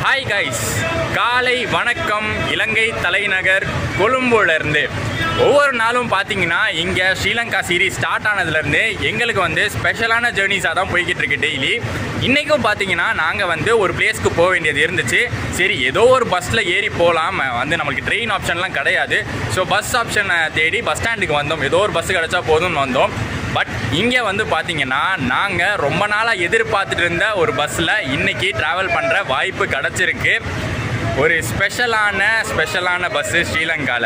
Hi guys காலை வணக்கம் இலங்கை தலைநகர் கொழும்புலேருந்து ஒவ்வொரு நாளும் பார்த்தீங்கன்னா இங்கே ஸ்ரீலங்கா சீரீஸ் ஸ்டார்ட் ஆனதுலேருந்து எங்களுக்கு வந்து ஸ்பெஷலான ஜேர்னிஸாக தான் போய்கிட்டு இருக்கு டெய்லி இன்றைக்கும் பார்த்தீங்கன்னா நாங்கள் வந்து ஒரு பிளேஸ்க்கு போக வேண்டியது இருந்துச்சு சரி ஏதோ ஒரு பஸ்ஸில் ஏறி போகலாம் வந்து நம்மளுக்கு ட்ரெயின் ஆப்ஷன்லாம் கிடையாது ஸோ பஸ் ஆப்ஷனை தேடி பஸ் ஸ்டாண்டுக்கு வந்தோம் ஏதோ ஒரு பஸ் கிடச்சா போதும்னு வந்தோம் பட் இங்கே வந்து பார்த்தீங்கன்னா நாங்கள் ரொம்ப நாளாக எதிர்பார்த்துட்டு இருந்த ஒரு பஸ்ஸில் இன்னைக்கு ட்ராவல் பண்ணுற வாய்ப்பு கிடச்சிருக்கு ஒரு ஸ்பெஷலான ஸ்பெஷலான பஸ்ஸு ஸ்ரீலங்காவில்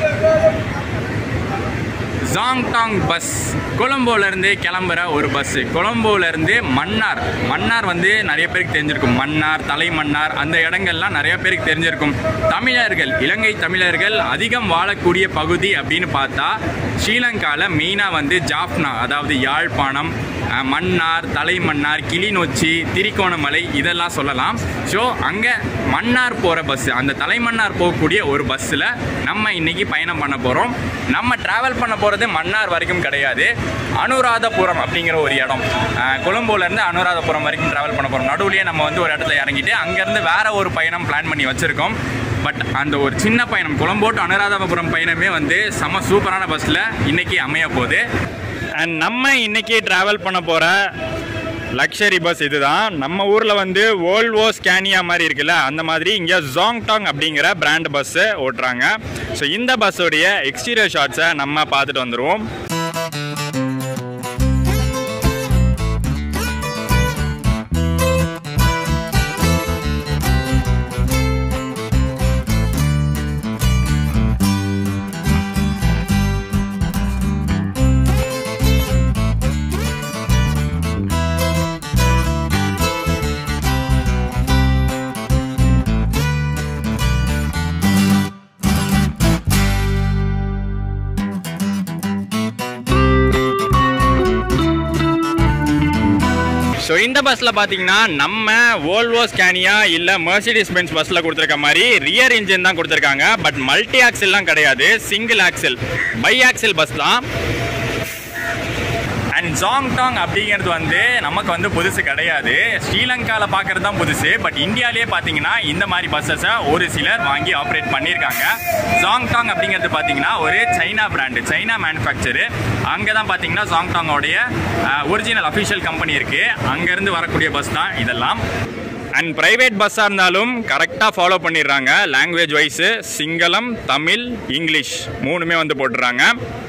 ஜாங்டாங் பஸ் கொலம்போலேருந்து கிளம்புற ஒரு பஸ்ஸு கொலம்போலேருந்து மன்னார் மன்னார் வந்து நிறைய பேருக்கு தெரிஞ்சிருக்கும் மன்னார் தலைமன்னார் அந்த இடங்கள்லாம் நிறைய பேருக்கு தெரிஞ்சிருக்கும் தமிழர்கள் இலங்கை தமிழர்கள் அதிகம் வாழக்கூடிய பகுதி அப்படின்னு பார்த்தா ஸ்ரீலங்காவில் மெயினாக வந்து ஜாஃப்னா அதாவது யாழ்ப்பாணம் அஹ், மன்னார் தலைமன்னார் கிளிநொச்சி திரிகோணமலை இதெல்லாம் சொல்லலாம் ஸோ அங்கே மன்னார் போகிற பஸ்ஸு அந்த தலைமன்னார் போகக்கூடிய ஒரு பஸ்ஸில் நம்ம இன்னைக்கு பயணம் பண்ண போகிறோம் நம்ம ட்ராவல் பண்ண போகிறது மன்னார் வரைக்கும் கிடையாது அனுராதபுரம் அப்படிங்கிற ஒரு இடம் அஹ், கொழும்புலேருந்து அனுராதபுரம் வரைக்கும் ட்ராவல் பண்ண போகிறோம் நடுவுலயே நம்ம வந்து ஒரு இடத்துல இறங்கிட்டு அங்கேருந்து வேற ஒரு பயணம் பிளான் பண்ணி வச்சுருக்கோம் பட் அந்த ஒரு சின்ன பயணம் கொலம்போட்டு அனுராதபுரம் பயணமே வந்து செம சூப்பரான பஸ்ஸில் இன்னைக்கு அமைய போகுது அண்ட் நம்ம இன்னைக்கு ட்ராவல் பண்ண போகிற லக்ஸரி பஸ் இதுதான் நம்ம ஊரில் வந்து ஓல்வோ ஸ்கேனியா மாதிரி இருக்குல்ல அந்த மாதிரி இங்கே ஜாங்டாங் அப்படிங்கிற பிராண்ட் பஸ்ஸு ஓட்டுறாங்க ஸோ இந்த பஸ்ஸோடைய எக்ஸ்டீரியர் ஷாட்ஸை நம்ம பார்த்துட்டு வந்துடுவோம் ஸோ இந்த பஸ்ஸில் பார்த்தீங்கன்னா நம்ம ஓல்வோ ஸ்கேனியா இல்லை மெர்சிடிஸ் பென்ஸ் பஸ்ஸில் கொடுத்துருக்க மாதிரி ரியர் இன்ஜின் தான் கொடுத்துருக்காங்க பட் மல்டி ஆக்சில்லாம் கிடையாது single axle bi axle bus தான் அண்ட் ஜாங்டாங் அப்படிங்கிறது வந்து நமக்கு வந்து புதுசு கிடையாது ஸ்ரீலங்காவில் பார்க்குறது தான் புதுசு பட் இந்தியாவிலே பார்த்தீங்கன்னா இந்த மாதிரி பஸ்ஸஸை ஒரு சிலர் வாங்கி ஆப்ரேட் பண்ணியிருக்காங்க ஜாங்டாங் அப்படிங்கிறது பார்த்தீங்கன்னா ஒரு சைனா பிராண்டு சைனா மேனுஃபேக்சரு அங்கே தான் பார்த்தீங்கன்னா ஜாங்டாங்கோடைய ஒரிஜினல் அஃபிஷியல் கம்பெனி இருக்குது அங்கேருந்து வரக்கூடிய பஸ் தான் இதெல்லாம் அண்ட் ப்ரைவேட் பஸ்ஸாக இருந்தாலும் கரெக்டாக ஃபாலோ பண்ணிடுறாங்க language wise Sinhala Tamil English மூணுமே வந்து போட்டுடுறாங்க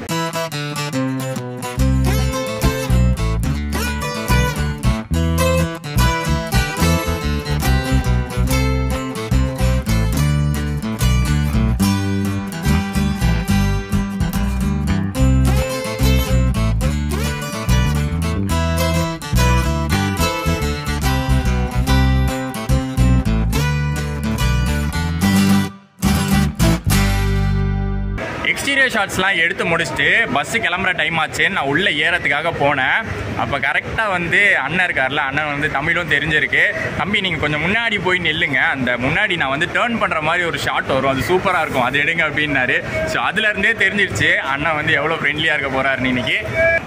எக்ஸ்டீரியர் ஷாட்ஸ்லாம் எடுத்து முடிச்சுட்டு பஸ்ஸு கிளம்புற டைம் ஆச்சுன்னு நான் உள்ளே ஏறத்துக்காக போனேன் அப்போ கரெக்டாக வந்து அண்ணன் இருக்கார்ல அண்ணன் வந்து தமிழும் தெரிஞ்சிருக்கு தம்பி நீங்கள் கொஞ்சம் முன்னாடி போய் நில்லுங்க அந்த முன்னாடி நான் வந்து டேர்ன் பண்ணுற மாதிரி ஒரு ஷாட் வரும் அது சூப்பராக இருக்கும் அது எடுங்க அப்படின்னாரு ஸோ அதுலேருந்தே தெரிஞ்சிருச்சு அண்ணன் வந்து எவ்வளோ ஃப்ரெண்ட்லியாக இருக்க போகிறாருன்னு இன்னைக்கு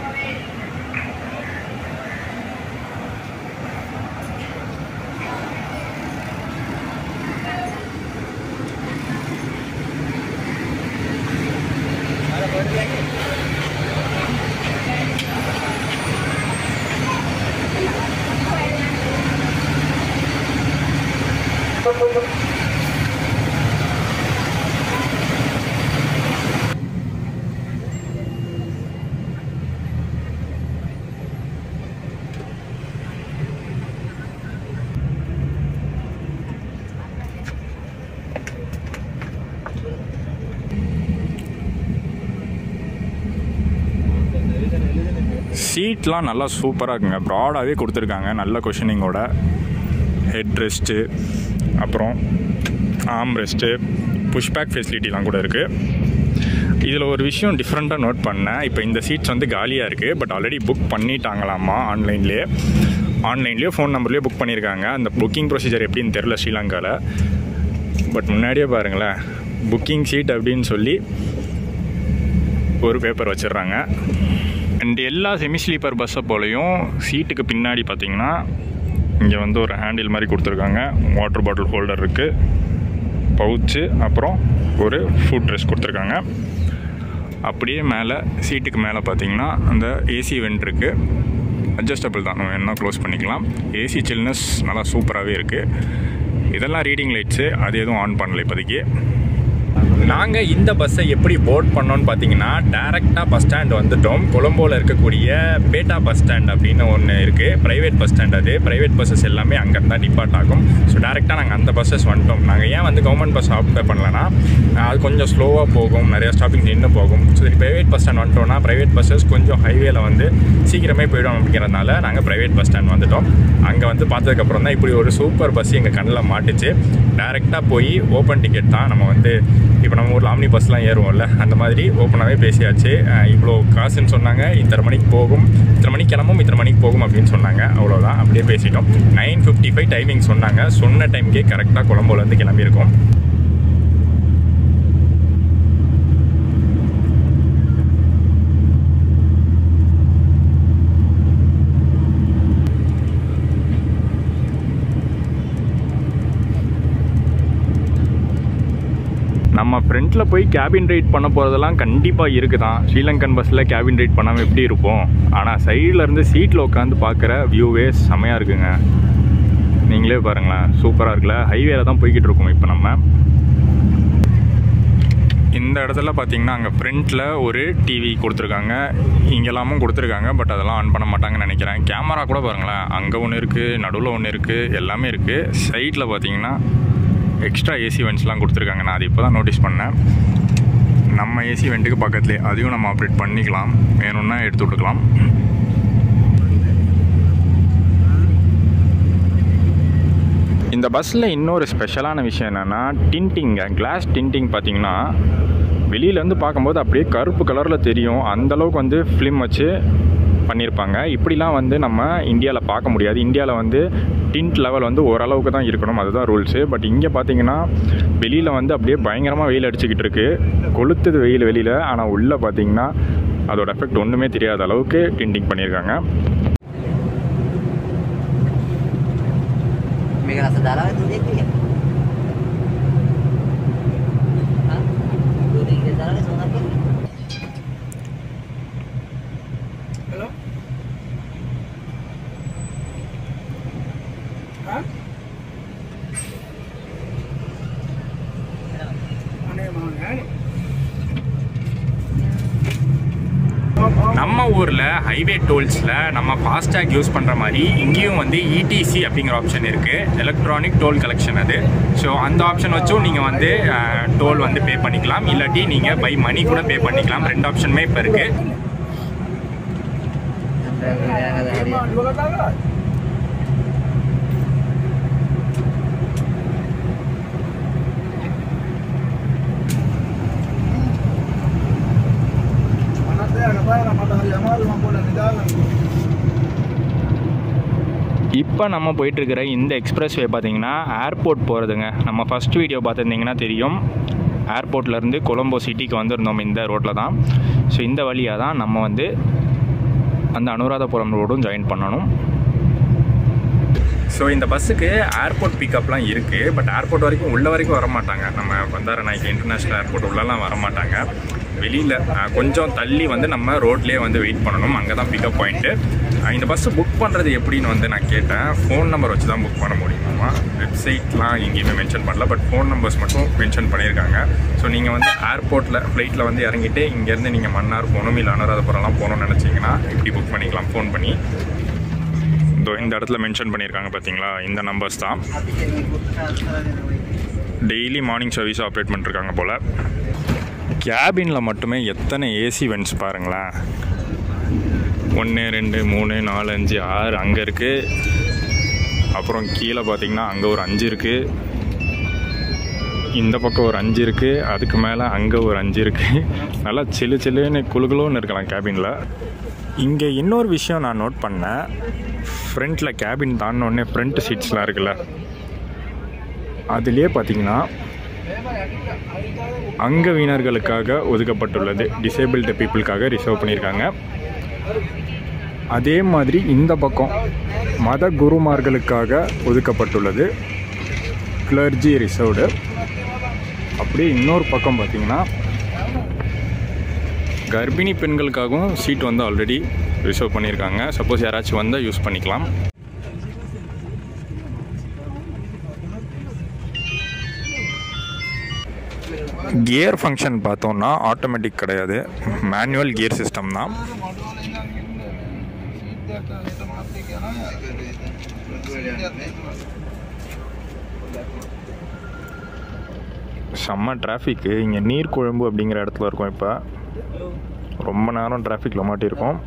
சீட்லாம் நல்லா சூப்பராக இருக்குங்க ப்ராடாகவே கொடுத்துருக்காங்க நல்ல கொஷனிங்கோட ஹெட் ரெஸ்ட்டு அப்புறம் ஆம் ரெஸ்ட்டு புஷ்பேக் ஃபெசிலிட்டிலாம் கூட இருக்குது இதில் ஒரு விஷயம் டிஃப்ரெண்ட்டாக நோட் பண்ணேன் இப்போ இந்த சீட்ஸ் வந்து காலியாக இருக்குது பட் ஆல்ரெடி புக் பண்ணிட்டாங்களாமா ஆன்லைன்லேயே ஆன்லைன்லேயோ ஃபோன் நம்பர்லேயோ புக் பண்ணியிருக்காங்க அந்த புக்கிங் ப்ரொசீஜர் எப்படின்னு தெரில ஸ்ரீலங்காவில் பட் முன்னாடியே பாருங்களேன் புக்கிங் சீட் அப்படின்னு சொல்லி ஒரு பேப்பர் வச்சிடுறாங்க அண்ட் எல்லா செமி ஸ்லீப்பர் பஸ்ஸை போலையும் சீட்டுக்கு பின்னாடி பார்த்தீங்கன்னா இங்கே வந்து ஒரு ஹேண்டில் மாதிரி கொடுத்துருக்காங்க வாட்டர் பாட்டில் ஹோல்டர் இருக்குது பவுச்சு அப்புறம் ஒரு ஃபுட் ட்ரெஸ் கொடுத்துருக்காங்க அப்படியே மேலே சீட்டுக்கு மேலே பார்த்தீங்கன்னா அந்த ஏசி வெண்ட் இருக்குது அட்ஜஸ்டபிள் தான் நம்ம என்ன க்ளோஸ் பண்ணிக்கலாம் ஏசி சில்னஸ் நல்லா சூப்பராகவே இருக்குது இதெல்லாம் ரீடிங் லைட்ஸு அது எதுவும் ஆன் பண்ணல இப்போதைக்கு நாங்கள் இந்த பஸ்ஸை எப்படி போர்ட் பண்ணோன்னு பார்த்தீங்கன்னா டேரெக்டாக பஸ் ஸ்டாண்ட் வந்துட்டோம் கொலம்போவில் இருக்கக்கூடிய பேட்டா பஸ் ஸ்டாண்ட் அப்படின்னு ஒன்று இருக்குது ப்ரைவேட் பஸ் ஸ்டாண்ட் அது ப்ரைவேட் பஸ்ஸஸ் எல்லாமே அங்கே தான் டிபார்ட் ஆகும் ஸோ டேரெக்டாக நாங்கள் அந்த பஸ்ஸஸ் வந்துட்டோம் நாங்கள் ஏன் வந்து கவர்மெண்ட் பஸ் ஆப்டை பண்ணலன்னா அது கொஞ்சம் ஸ்லோவாக போகும் நிறையா ஸ்டாப்பிங் நின்று போகும் ஸோ ப்ரைவேட் பஸ் ஸ்டாண்ட் வந்துட்டோம்னா ப்ரைவேட் பஸ்ஸஸ் கொஞ்சம் ஹைவேல வந்து சீக்கிரமே போயிடும் அப்படிங்கிறதுனால நாங்கள் ப்ரைவேட் பஸ் ஸ்டாண்ட் வந்துட்டோம் அங்கே வந்து பார்த்ததுக்கப்புறம் தான் இப்படி ஒரு சூப்பர் பஸ் எங்கள் கண்ணில் மாட்டுச்சு டேரெக்டாக போய் ஓப்பன் டிக்கெட் தான் நம்ம வந்து இப்போ நம்ம ஊரில் ஆம்னி பஸ்லாம் ஏறுவோம்ல அந்த மாதிரி ஓப்பனாகவே பேசியாச்சு அஹ் இவ்வளோ காசுன்னு சொன்னாங்க இத்தனை மணிக்கு போகும் இத்தனை மணிக்கு கிளம்பும் இத்தனை மணிக்கு போகும் அப்படின்னு சொன்னாங்க அவ்வளோதான் அப்படியே பேசிட்டோம் நைன் ஃபிஃப்டி ஃபைவ் டைமிங் சொன்னாங்க சொன்ன டைம்க்கே கரெக்டாக கொலம்போலேருந்து கிளம்பியிருக்கோம் நம்ம ஃப்ரண்ட்டில் போய் கேபின் ரைட் பண்ண போகிறதெல்லாம் கண்டிப்பாக இருக்குது தான் ஸ்ரீலங்கன் பஸ்ஸில் கேபின் ரைட் பண்ணாமல் எப்படி இருப்போம் ஆனால் சைடில் இருந்து சீட்டில் உட்காந்து பார்க்குற வியூவே செமையாக இருக்குங்க நீங்களே பாருங்களேன் சூப்பராக இருக்குல்ல ஹைவேல தான் போய்கிட்டு இருக்கோம் இப்போ நம்ம இந்த இடத்துல பார்த்தீங்கன்னா அங்கே ஃப்ரண்ட்டில் ஒரு டிவி கொடுத்துருக்காங்க இங்கெல்லாமும் கொடுத்துருக்காங்க பட் அதெல்லாம் ஆன் பண்ண மாட்டாங்கன்னு நினைக்கிறேன் கேமரா கூட பாருங்களேன் அங்கே ஒன்று இருக்குது நடுவில் ஒன்று இருக்குது எல்லாமே இருக்குது சைடில் பார்த்தீங்கன்னா எக்ஸ்ட்ரா ஏசி வெண்ட்ஸ்லாம் கொடுத்துருக்காங்க நான் அது இப்போ தான் நோட்டீஸ் பண்ணேன் நம்ம ஏசி வெண்ட்டுக்கு பக்கத்துலேயே அதையும் நம்ம ஆப்ரேட் பண்ணிக்கலாம் வேணும்னா எடுத்து விட்டுக்கலாம் இந்த பஸ்ஸில் இன்னொரு ஸ்பெஷலான விஷயம் என்னென்னா டின்ட்டிங்க கிளாஸ் டின்ட்டிங் பார்த்தீங்கன்னா வெளியிலேருந்து பார்க்கும்போது அப்படியே கருப்பு கலரில் தெரியும் அந்தளவுக்கு வந்து ஃபிலிம் வச்சு பண்ணியிருப்பாங்க இப்படிலாம் வந்து நம்ம இந்தியாவில் பார்க்க முடியாது இந்தியாவில் வந்து டின்ட் லெவல் வந்து ஓரளவுக்கு தான் இருக்கணும் அதுதான் ரூல்ஸு பட் இங்கே பார்த்தீங்கன்னா வெளியில் வந்து அப்படியே பயங்கரமாக வெயில் அடிச்சுக்கிட்டு இருக்கு கொளுத்துது வெயில் வெளியில் ஆனால் உள்ளே பார்த்தீங்கன்னா அதோட எஃபெக்ட் ஒன்றுமே தெரியாத அளவுக்கு டின்ட்டிங் பண்ணியிருக்காங்க මේක රස දාලා දෙන්නේ කියලා. හා? දුරේ ඉඳලා දාලා සෝනා කියලා. Hello? Hah? අනේ මම නෑනේ. நம்ம ஊரில் ஹைவே டோல்ஸில் நம்ம ஃபாஸ்டேக் யூஸ் பண்ணுற மாதிரி இங்கேயும் வந்து இடிசி அப்படிங்கிற ஆப்ஷன் இருக்குது எலக்ட்ரானிக் டோல் கலெக்ஷன் அது ஸோ அந்த ஆப்ஷன் வச்சும் நீங்கள் வந்து டோல் வந்து பே பண்ணிக்கலாம் இல்லாட்டி நீங்கள் பை மணி கூட பே பண்ணிக்கலாம் ரெண்டு ஆப்ஷனுமே இப்போ இருக்குது මම දුව කතා කරා. අනත් එයා කතා කරා මට හරි අමාරු මම පොඩ්ඩක් නිදාගන්න. இப்போ நம்ம போயிட்டுருக்கிற இந்த எக்ஸ்பிரஸ் வே பார்த்தீங்கன்னா ஏர்போர்ட் போகிறதுங்க நம்ம ஃபஸ்ட் வீடியோ பார்த்துருந்தீங்கன்னா தெரியும் ஏர்போர்ட்லேருந்து கொலம்போ சிட்டிக்கு வந்திருந்தோம் இந்த ரோட்டில் தான் ஸோ இந்த வழியாக தான் நம்ம வந்து அந்த அனுராதபுரம் ரோடும் ஜாயின் பண்ணணும் ஸோ இந்த பஸ்ஸுக்கு ஏர்போர்ட் பிக்கப்லாம் இருக்குது பட் ஏர்போர்ட் வரைக்கும் உள்ள வரைக்கும் வர மாட்டாங்க நம்ம பந்தாரநாயக்கு இன்டர்நேஷ்னல் ஏர்போர்ட் உள்ளலாம் வர மாட்டாங்க வெளியில் கொஞ்சம் தள்ளி வந்து நம்ம ரோட்லேயே வந்து வெயிட் பண்ணணும் அங்கே தான் பிக்கப் பாயிண்ட்டு இந்த பஸ்ஸு புக் பண்ணுறது எப்படின்னு வந்து நான் கேட்டேன் ஃபோன் நம்பர் வச்சு தான் புக் பண்ண முடியுமா வெப்சைட்லாம் எங்கேயுமே மென்ஷன் பண்ணல பட் ஃபோன் நம்பர்ஸ் மட்டும் மென்ஷன் பண்ணியிருக்காங்க ஸோ நீங்கள் வந்து ஏர்போர்ட்டில் ஃப்ளைட்டில் வந்து இறங்கிட்டு இங்கேருந்து நீங்கள் மன்னார் போகணும் இல்லை அனுராதபுரம்லாம் போகணும்னு நினச்சிங்கன்னா இப்படி புக் பண்ணிக்கலாம் ஃபோன் பண்ணி இதோ இந்த இடத்துல மென்ஷன் பண்ணியிருக்காங்க பார்த்தீங்களா இந்த நம்பர்ஸ் தான் අපි මේ පුත් කරගෙන ඔය டெய்லி மார்னிங் சர்வீஸ் ஆப்ரேட் பண்ணிருக்காங்க போல் கேபினில் மட்டுமே எத்தனை ஏசி வென்ட்ஸ் பாருங்களேன் ஒன்று ரெண்டு மூணு நாலு அஞ்சு ஆறு அங்கே இருக்குது அப்புறம் கீழே பார்த்தீங்கன்னா அங்கே ஒரு அஞ்சு இருக்குது இந்த பக்கம் ஒரு அஞ்சு இருக்குது அதுக்கு மேலே அங்கே ஒரு அஞ்சு இருக்குது நல்லா சில்லு சில்லுன்னு குழுகுலுன்னு இருக்கலாம் கேபினில் இங்கே இன்னொரு விஷயம் நான் நோட் பண்ணேன் ஃப்ரண்ட்டில் கேபின் தாண்டினோடனே ஃப்ரண்ட் சீட்ஸ்லாம் இருக்குல்ல அதுலேயே பார்த்தீங்கன்னா அங்கவீனர்களுக்காக ஒதுக்கப்பட்டுள்ளது டிசேபிள்டு பீப்புளுக்காக ரிசர்வ் பண்ணியிருக்காங்க அதே மாதிரி இந்த பக்கம் மத குருமார்களுக்காக ஒதுக்கப்பட்டுள்ளது கிளர்ஜி ரிசர்வ்டு அப்படியே இன்னொரு பக்கம் பார்த்தீங்கன்னா கர்ப்பிணி பெண்களுக்காகவும் சீட் வந்து ஆல்ரெடி ரிசர்வ் பண்ணியிருக்காங்க சப்போஸ் யாராச்சும் வந்தால் யூஸ் பண்ணிக்கலாம் கியர் ஃபங்க்ஷன் பார்த்தோம்னா ஆட்டோமேட்டிக் கிடையாது மேனுவல் கியர் சிஸ்டம் தான் செம்ம டிராஃபிக்கு இங்கே நீர்க்குழம்பு அப்படிங்கிற இடத்துல இருக்கோம் இப்போ ரொம்ப நேரம் டிராஃபிக்கில் மாட்டியிருக்கோம்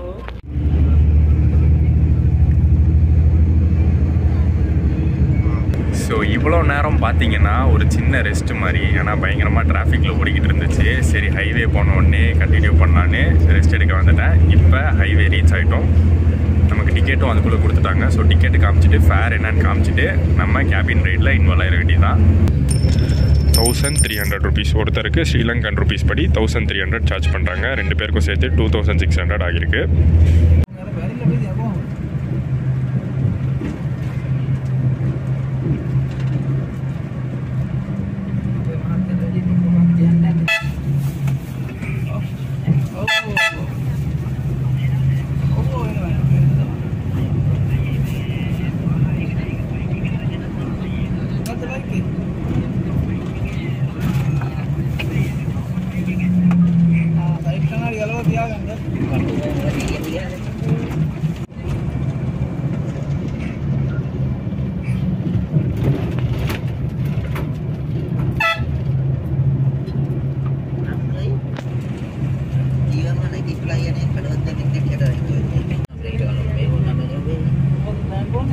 ஸோ இவ்வளோ நேரம் பார்த்தீங்கன்னா ஒரு சின்ன ரெஸ்ட் மாதிரி ஏன்னா பயங்கரமாக டிராஃபிக்கில் ஓடிக்கிட்டு இருந்துச்சு சரி ஹைவே போன உடனே கண்டினியூ பண்ணலான்னு ரெஸ்ட் எடுக்க வந்துட்டேன் இப்போ ஹைவே ரீச் ஆகிட்டோம் நமக்கு டிக்கெட்டும் அதுக்குள்ளே கொடுத்துட்டாங்க ஸோ டிக்கெட்டு காமிச்சிட்டு ஃபேர் என்னன்னு காமிச்சிட்டு நம்ம கேபின் ரைடில் இன்வால்வ் ஆகிட வேண்டியதான் தௌசண்ட் த்ரீ ஹண்ட்ரட் ருபீஸ் ஒருத்தருக்கு ஸ்ரீலங்கன் ருபீஸ் படி தௌசண்ட் த்ரீ ஹண்ட்ரட் சார்ஜ் பண்ணுறாங்க ரெண்டு பேருக்கும் சேர்த்து டூ தௌசண்ட் சிக்ஸ் ஹண்ட்ரட் ஆகிருக்கு Dia mana di pelayan ni kalau ada di dia ada itu. Boleh kalau memang namanya be.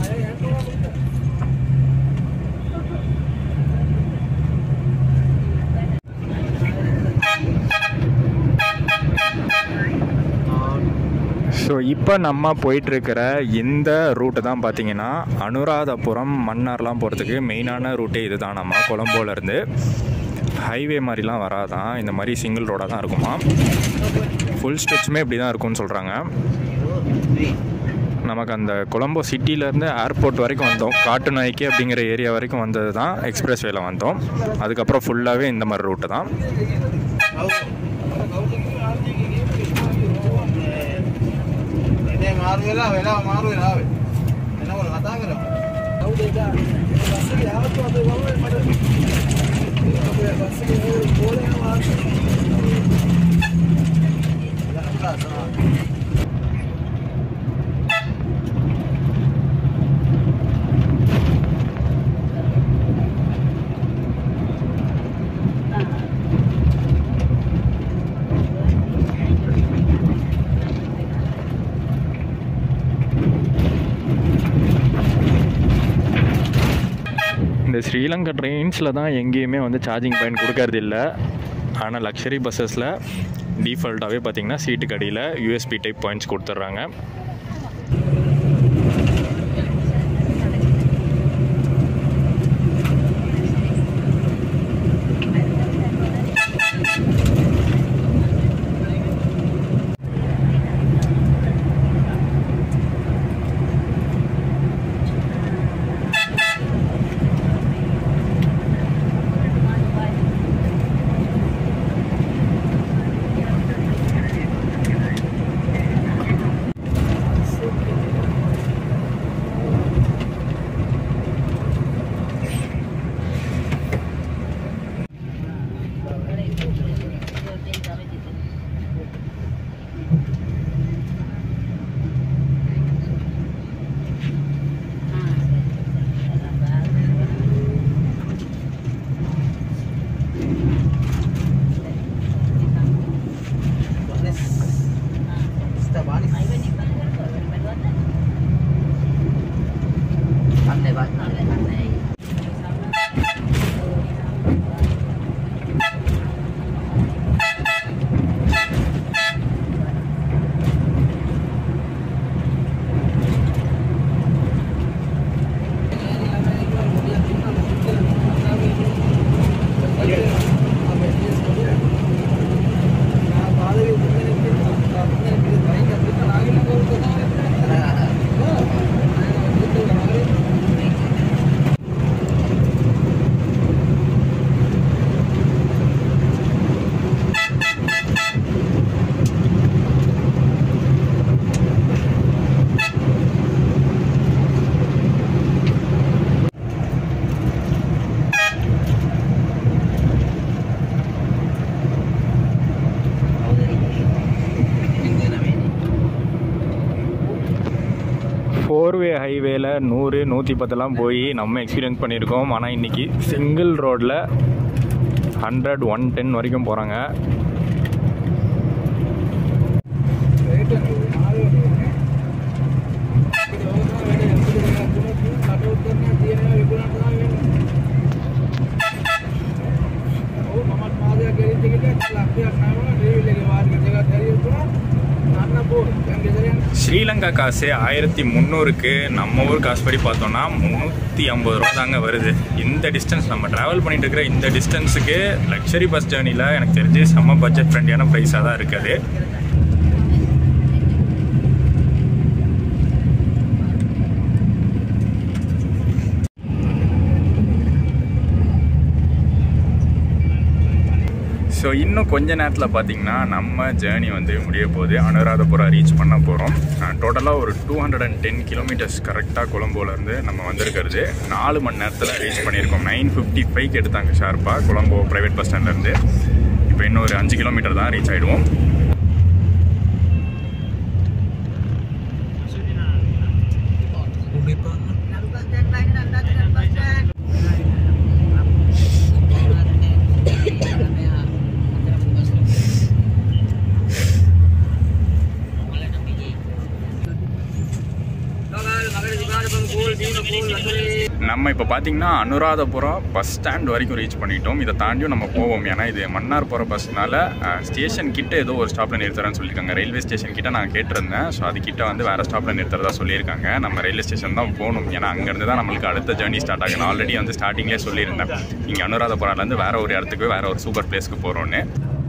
So இப்போ நம்ம போயிட்டுருக்கிற இந்த ரூட்டு தான் பார்த்தீங்கன்னா அனுராதபுரம் மன்னார்லாம் போகிறதுக்கு மெயினான ரூட்டே இது தான் நம்ம கொலம்போலேருந்து ஹைவே மாதிரிலாம் வராதான் இந்த மாதிரி சிங்கிள் ரோடாக தான் இருக்குமா ஃபுல் ஸ்ட்ரெச்சுமே இப்படி தான் இருக்கும்னு சொல்கிறாங்க நமக்கு அந்த கொலம்போ சிட்டிலேருந்து ஏர்போர்ட் வரைக்கும் வந்தோம் காட்டு நாய்க்கு அப்படிங்கிற ஏரியா வரைக்கும் வந்தது தான் எக்ஸ்பிரஸ் வேல வந்தோம் அதுக்கப்புறம் ஃபுல்லாகவே இந்த மாதிரி ரூட்டு தான் Ini maru lah, vela maru lah. Enak boleh kata kan? Tahu deh dah. Basi ya, tu ada bawa mana? Apa ya basi ni boleh awak. இந்த ஸ்ரீலங்கா ட்ரெயின்ஸில் தான் எங்கேயுமே வந்து சார்ஜிங் பாயிண்ட் கொடுக்கறது இல்லை ஆனால் லக்ஸரி பஸ்ஸஸில் டீஃபால்ட்டாகவே பார்த்தீங்கன்னா சீட்டுக்கு அடியில் யூஎஸ்பி டைப் பாயிண்ட்ஸ் கொடுத்துட்றாங்க ஃபோர் வே ஹைவேல நூறு நூற்றி பத்தெல்லாம் போய் நம்ம எக்ஸ்பீரியன்ஸ் பண்ணியிருக்கோம் ஆனால் இன்றைக்கி சிங்கிள் ரோட்டில் ஹண்ட்ரட் ஒன் டென் வரைக்கும் போகிறாங்க ஸ்ரீலங்கா காசு ஆயிரத்தி முந்நூறுக்கு நம்ம ஊர் காசு படி பார்த்தோம்னா முந்நூற்றி ஐம்பது ரூபா தாங்க வருது இந்த டிஸ்டன்ஸ் நம்ம ட்ராவல் பண்ணிட்டு இருக்கிற இந்த டிஸ்டன்ஸுக்கு லக்ஸரி பஸ் ஜேர்னியில் எனக்கு தெரிஞ்சு செம்ம பட்ஜெட் ஃப்ரெண்ட்லியான ப்ரைஸாக தான் இருக்குது ஸோ இன்னும் கொஞ்ச நேரத்தில் பார்த்தீங்கன்னா நம்ம ஜேர்னி வந்து முடிய போகுது அனுராதபுரம் ரீச் பண்ண போகிறோம் டோட்டலாக ஒரு two hundred and ten kilometres கரெக்டாக கொலம்போலேருந்து நம்ம வந்திருக்கிறது நாலு மணி நேரத்தில் ரீச் பண்ணியிருக்கோம் நைன் ஃபிஃப்டி ஃபைவ்க்கு எடுத்தாங்க ஷார்ப்பாக கொலம்போ ப்ரைவேட் பஸ் ஸ்டாண்ட்லேருந்து இப்போ இன்னும் ஒரு அஞ்சு கிலோமீட்டர் தான் ரீச் ஆகிடுவோம் நம்ம இப்போ பார்த்தீங்கன்னா அனுராதபுரம் பஸ் ஸ்டாண்ட் வரைக்கும் ரீச் பண்ணிட்டோம் இதை தாண்டியும் நம்ம போவோம் ஏன்னா இது மன்னார் போகிற பஸ்னால ஸ்டேஷன் கிட்ட ஏதோ ஒரு ஸ்டாப்பில் நிறுத்துறேன்னு சொல்லியிருக்காங்க ரயில்வே ஸ்டேஷன் கிட்ட நான் கேட்டிருந்தேன் ஸோ அது கிட்ட வந்து வேறு ஸ்டாப்பில் நிறுத்துறதா சொல்லியிருக்காங்க நம்ம ரயில்வே ஸ்டேஷன் தான் போகணும் ஏன்னா அங்கேருந்து தான் நம்மளுக்கு அடுத்த ஜேர்னி ஸ்டார்ட் ஆகும் ஆல்ரெடி வந்து ஸ்டார்டிங்லேயே சொல்லியிருந்தேன் இங்கே அனுராதபுரம்லேருந்து வேற ஒரு இடத்துக்கு வேற ஒரு சூப்பர் பிளேஸ்க்கு போகிறோன்னு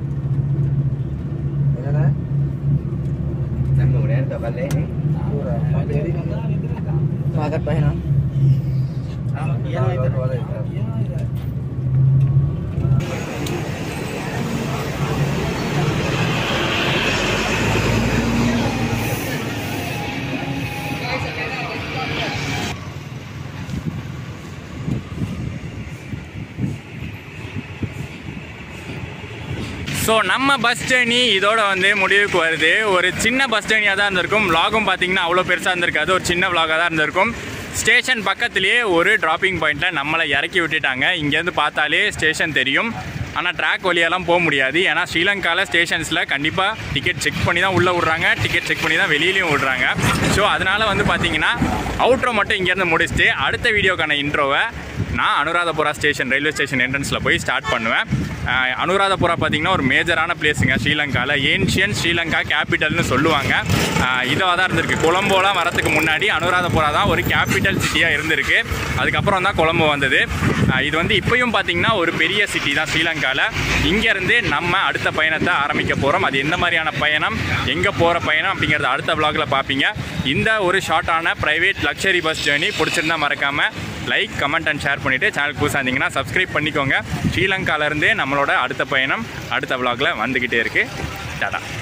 Magat pa yun, ஸோ நம்ம பஸ் ஜேர்னி இதோட வந்து முடிவுக்கு வருது ஒரு சின்ன பஸ் ஜேர்னியாக தான் இருந்திருக்கும் vlog-ம் பார்த்தீங்கன்னா அவ்வளோ பெருசாக இருந்திருக்காது ஒரு சின்ன vlog-ஆ தான் இருந்திருக்கும் ஸ்டேஷன் பக்கத்துலேயே ஒரு டிராப்பிங் பாயிண்ட்டில் நம்மளை இறக்கி விட்டுட்டாங்க இங்கேருந்து பார்த்தாலே ஸ்டேஷன் தெரியும் ஆனால் ட்ராக் வழியெல்லாம் போக முடியாது ஏன்னா ஸ்ரீலங்காவில் ஸ்டேஷன்ஸில் கண்டிப்பாக டிக்கெட் செக் பண்ணி தான் உள்ளே விட்றாங்க டிக்கெட் செக் பண்ணி தான் வெளியிலையும் விட்றாங்க ஸோ அதனால் வந்து பார்த்தீங்கன்னா அவுட்ரோ மட்டும் இங்கேருந்து முடிச்சுட்டு அடுத்த வீடியோக்கான இன்ட்ரோவை நான் அனுராதபுரா ஸ்டேஷன் ரயில்வே ஸ்டேஷன் என்ட்ரன்ஸில் போய் ஸ்டார்ட் பண்ணுவேன் அஹ் அனுராதபுரா பார்த்தீங்கன்னா ஒரு மேஜரான பிளேஸுங்க ஸ்ரீலங்காவில் ஏன்ஷியன் ஸ்ரீலங்கா கேபிட்டல்னு சொல்லுவாங்க இதாக தான் இருந்திருக்கு கொலம்போலாம் வரதுக்கு முன்னாடி அனுராதபுரா தான் ஒரு கேபிட்டல் சிட்டியாக இருந்திருக்கு அதுக்கப்புறம் தான் கொலம்போ வந்தது அஹ் இது வந்து இப்பயும் பார்த்தீங்கன்னா ஒரு பெரிய சிட்டி தான் ஸ்ரீலங்காவில் இங்கேருந்து நம்ம அடுத்த பயணத்தை ஆரம்பிக்க போகிறோம் அது எந்த மாதிரியான பயணம் எங்கே போகிற பயணம் அப்படிங்கிறத அடுத்த vlogல பார்ப்பீங்க இந்த ஒரு ஷார்ட்டான ப்ரைவேட் லக்ஸரி பஸ் ஜேர்னி பிடிச்சிருந்தா மறக்காமல் லைக் கமெண்ட் அண்ட் ஷேர் பண்ணிவிட்டு சேனல் புதுசாக இருந்தீங்கன்னா சப்ஸ்கிரைப் பண்ணிக்கோங்க ஸ்ரீலங்காலேருந்தே நம்மளோட அடுத்த பயணம் அடுத்த vlogல வந்துக்கிட்டே இருக்குது டாடா